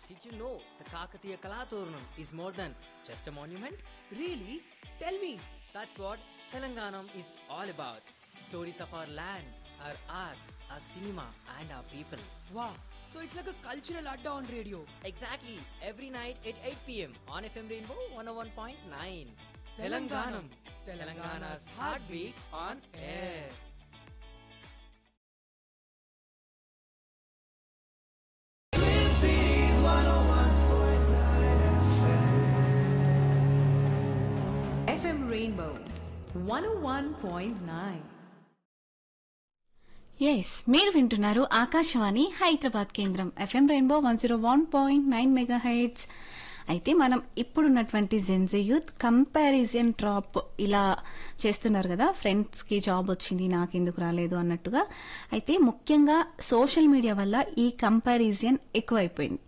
Did you know the Kakatiya Kalaturnam is more than just a monument? Really? Tell me. That's what Telanganam is all about. Stories of our land, our art, our cinema, and our people. Wow. So it's like a cultural adda on radio. Exactly. Every night at 8 pm on FM Rainbow 101.9. Telanganam. Telangana's heartbeat on air. FM Rainbow 101.9. Yes మీరు వింటున్నారు ఆకాశవాణి హైదరాబాద్ కేంద్రం FM rainbow one zero one point nine mega heights అయితే మనం ఇప్పుడున్నటువంటి Gen Z youth comparison drop ఇలా చేస్తున్నారు కదా ఫ్రెండ్స్కి జాబ్ వచ్చింది నాకెందుకు రాలేదు అన్నట్టుగా అయితే ముఖ్యంగా సోషల్ మీడియా వల్ల ఈ కంపారిజన్ ఎక్కువైపోయింది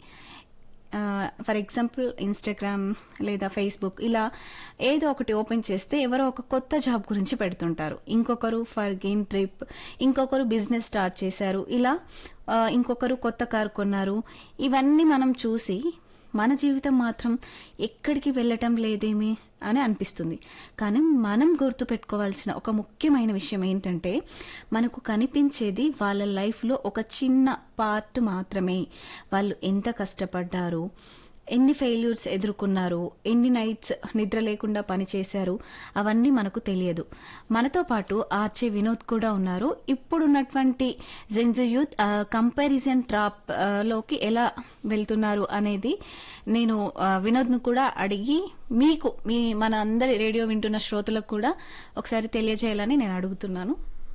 ఫర్ ఎగ్జాంపుల్ ఇన్స్టాగ్రామ్ లేదా ఫేస్బుక్ ఇలా ఏదో ఒకటి ఓపెన్ చేస్తే ఎవరో ఒక కొత్త జాబ్ గురించి పెడుతుంటారు ఇంకొకరు ఫర్ గెయిన్ ట్రిప్ ఇంకొకరు బిజినెస్ స్టార్ట్ చేశారు ఇలా ఆ, ఇంకొకరు కొత్త కారు కొన్నారు ఇవన్నీ మనం చూసి మన జీవితం మాత్రం ఎక్కడికి వెళ్ళటం లేదేమి అని అనిపిస్తుంది కానీ మనం గుర్తుపెట్టుకోవాల్సిన ఒక ముఖ్యమైన విషయం ఏంటంటే మనకు కనిపించేది వాళ్ళ లైఫ్లో ఒక చిన్న పార్ట్ మాత్రమే వాళ్ళు ఎంత కష్టపడ్డారు ఎన్ని ఫెయిల్యూర్స్ ఎదుర్కొన్నారు ఎన్ని నైట్స్ నిద్ర లేకుండా పనిచేశారు అవన్నీ మనకు తెలియదు మనతో పాటు ఆర్చే వినోద్ కూడా ఉన్నారు ఇప్పుడున్నటువంటి జెంజ యూత్ కంపారిజన్ ట్రాప్ ఆ, లోకి ఎలా వెళ్తున్నారు అనేది నేను ఆ, వినోద్ను కూడా అడిగి మీకు మీ మన అందరి రేడియో వింటున్న శ్రోతలకు కూడా ఒకసారి తెలియజేయాలని నేను అడుగుతున్నాను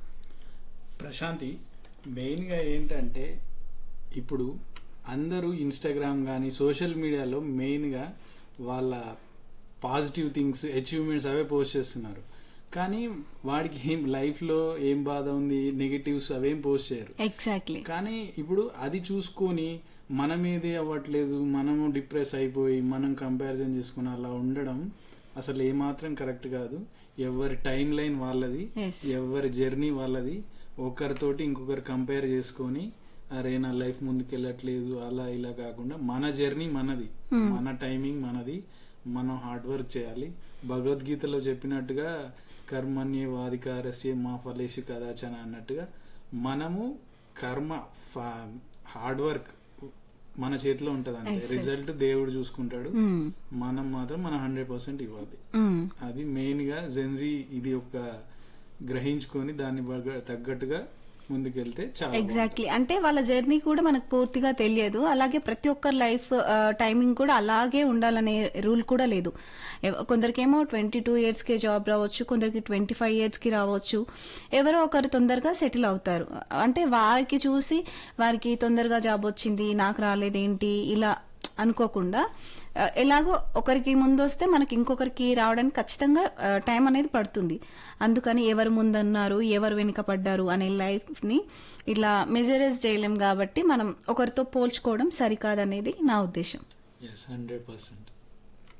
ప్రశాంతి మెయిన్గా ఏంటంటే ఇప్పుడు అందరూ ఇన్స్టాగ్రామ్ కానీ సోషల్ మీడియాలో మెయిన్గా వాళ్ళ పాజిటివ్ థింగ్స్ అచీవ్మెంట్స్ అవే పోస్ట్ చేస్తున్నారు కానీ వాడికి ఏం లైఫ్లో ఏం బాధ ఉంది నెగిటివ్స్ అవేం పోస్ట్ చేయరు ఎగ్జాక్ట్లీ కానీ ఇప్పుడు అది చూసుకొని మనం ఏది అవ్వట్లేదు మనము డిప్రెస్ అయిపోయి మనం కంపారిజన్ చేసుకుని అలా ఉండడం అసలు ఏమాత్రం కరెక్ట్ కాదు ఎవరి టైం లైన్ వాళ్ళది Yes. ఎవరి జర్నీ వాళ్ళది ఒకరితోటి ఇంకొకరు కంపేర్ చేసుకొని అరే నా లైఫ్ ముందుకు వెళ్ళట్లేదు అలా ఇలా కాకుండా మన జర్నీ మనది మన టైమింగ్ మనది మనం హార్డ్ వర్క్ చేయాలి భగవద్గీతలో చెప్పినట్టుగా కర్మణ్య వాదికారస్య మా ఫలేషు కదాచన అన్నట్టుగా మనము కర్మ హార్డ్ వర్క్ మన చేతిలో ఉంటది అంతే రిజల్ట్ దేవుడు చూసుకుంటాడు మనం మాత్రం మన హండ్రెడ్ పర్సెంట్ ఇవ్వాలి అది మెయిన్ గా జెన్జీ ఇది ఒక గ్రహించుకొని దాన్ని బగ- తగ్గట్టుగా ముందుకెళ్తే చాలా ఎగ్జాక్ట్లీ అంటే వాళ్ళ జర్నీ కూడా మనకు పూర్తిగా తెలియదు అలాగే ప్రతి ఒక్కరి లైఫ్ టైమింగ్ కూడా అలాగే ఉండాలనే రూల్ కూడా లేదు ఎవ- కొందరికేమో ట్వంటీ టూ ఇయర్స్కే జాబ్ రావచ్చు కొందరికి ట్వంటీ ఫైవ్ ఇయర్స్కి రావచ్చు ఎవరో ఒకరు తొందరగా సెటిల్ అవుతారు అంటే వారికి చూసి వారికి తొందరగా జాబ్ వచ్చింది నాకు రాలేదేంటి ఇలా అనుకోకుండా ఆ, ఎలాగో ఒకరికి ముందు వస్తే మనకి ఇంకొకరికి రావడానికి ఖచ్చితంగా ఆ, టైం అనేది పడుతుంది అందుకని ఎవరు ముందన్నారు ఎవరు వెనుక పడ్డారు అనే లైఫ్ని ఇట్లా మెజరైజ్ చేయలేం కాబట్టి మనం ఒకరితో పోల్చుకోవడం సరికాదనేది నా ఉద్దేశం ఎస్ హండ్రెడ్ పర్సెంట్